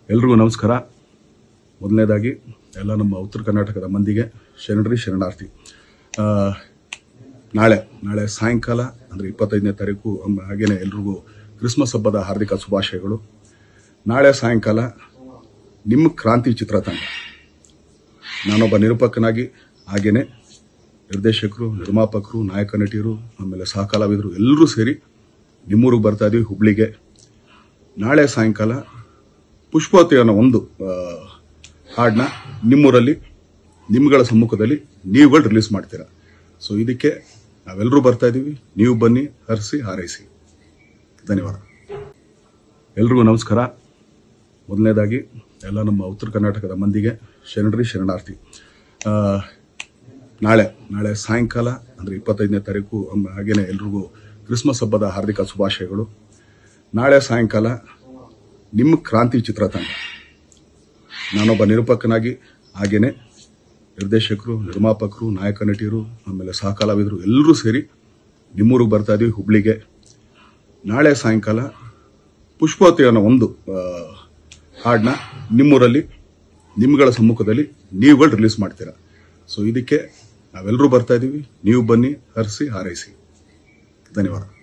ಎಲ್ರಿಗೂ ನಮಸ್ಕಾರ ಮೊದಲನೇದಾಗಿ ಎಲ್ಲ ನಮ್ಮ ಉತ್ತರ ಕರ್ನಾಟಕದ ಮಂದಿಗೆ ಶರಣರಿ ಶರಣಾರ್ಥಿ ಆ, ನಾಳೆ ನಾಳೆ ಸಾಯಂಕಾಲ ಅಂದರೆ ಇಪ್ಪತ್ತೈದನೇ ತಾರೀಕು ಅಮ್- ಹಾಗೇನೆ ಎಲ್ರಿಗೂ ಕ್ರಿಸ್ಮಸ್ ಹಬ್ಬದ ಹಾರ್ದಿಕ ಶುಭಾಶಯಗಳು ನಾಳೆ ಸಾಯಂಕಾಲ ನಿಮ್ಮ ಕ್ರಾಂತಿ ಚಿತ್ರತಂಡ ನಾನೊಬ್ಬ ನಿರೂಪಕನಾಗಿ ಹಾಗೇನೆ ನಿರ್ದೇಶಕರು ನಿರ್ಮಾಪಕರು ನಾಯಕ ನಟಿಯರು ಆಮೇಲೆ ಸಹ ಕಲಾವಿದರು ಎಲ್ಲರೂ ಸೇರಿ ನಿಮ್ಮೂರಿಗೆ ಬರ್ತಾ ಇದೀವಿ ಹುಬ್ಳಿಗೆ ನಾಳೆ ಸಾಯಂಕಾಲ ಪುಷ್ಪವತಿ ಅನ್ನೋ ಒಂದು ಆ, ಹಾಡನ್ನ ನಿಮ್ಮೂರಲ್ಲಿ ನಿಮ್ಗಳ ಸಮ್ಮುಖದಲ್ಲಿ ನೀವುಗಳು ರಿಲೀಸ್ ಮಾಡ್ತೀರಾ ಸೊ ಇದಕ್ಕೆ ನಾವೆಲ್ಲರೂ ಬರ್ತಾ ಇದ್ದೀವಿ ನೀವು ಬನ್ನಿ ಹರಿಸಿ ಹಾರೈಸಿ ಧನ್ಯವಾದ ಎಲ್ರಿಗೂ ನಮಸ್ಕಾರ ಮೊದಲನೇದಾಗಿ ಎಲ್ಲ ನಮ್ಮ ಉತ್ತರ ಕರ್ನಾಟಕದ ಮಂದಿಗೆ ಶರಣರಿ ಶರಣಾರ್ಥಿ ಆ, ನಾಳೆ ನಾಳೆ ಸಾಯಂಕಾಲ ಅಂದರೆ ಇಪ್ಪತ್ತೈದನೇ ತಾರೀಕು ಅಮ್- ಹಾಗೇನೆ ಎಲ್ರಿಗೂ ಕ್ರಿಸ್ಮಸ್ ಹಬ್ಬದ ಹಾರ್ದಿಕ ಶುಭಾಶಯಗಳು ನಾಳೆ ಸಾಯಂಕಾಲ ನಿಮ್ಮ ಕ್ರಾಂತಿ ಚಿತ್ರತಂಡ ನಾನೊಬ್ಬ ನಿರೂಪಕನಾಗಿ ಹಾಗೇನೆ ನಿರ್ದೇಶಕರು ನಿರ್ಮಾಪಕರು ನಾಯಕ ನಟಿಯರು ಆಮೇಲೆ ಸಹ ಕಲಾವಿದರು ಎಲ್ಲರೂ ಸೇರಿ ನಿಮ್ಮೂರಿಗೆ ಬರ್ತಾ ಇದೀವಿ ಹುಬ್ಳಿಗೆ ನಾಳೆ ಸಾಯಂಕಾಲ ಪುಷ್ಪವತಿ ಅನ್ನೋ ಒಂದು ಆ, ಹಾಡನ್ನ ನಿಮ್ಮೂರಲ್ಲಿ ನಿಮ್ಗಳ ಸಮ್ಮುಖದಲ್ಲಿ ನೀವುಗಳು ರಿಲೀಸ್ ಮಾಡ್ತೀರಾ ಸೊ ಇದಕ್ಕೆ ನಾವೆಲ್ಲರೂ ಬರ್ತಾ ಇದ್ದೀವಿ ನೀವು ಬನ್ನಿ ಹರಿಸಿ ಹಾರೈಸಿ ಧನ್ಯವಾದ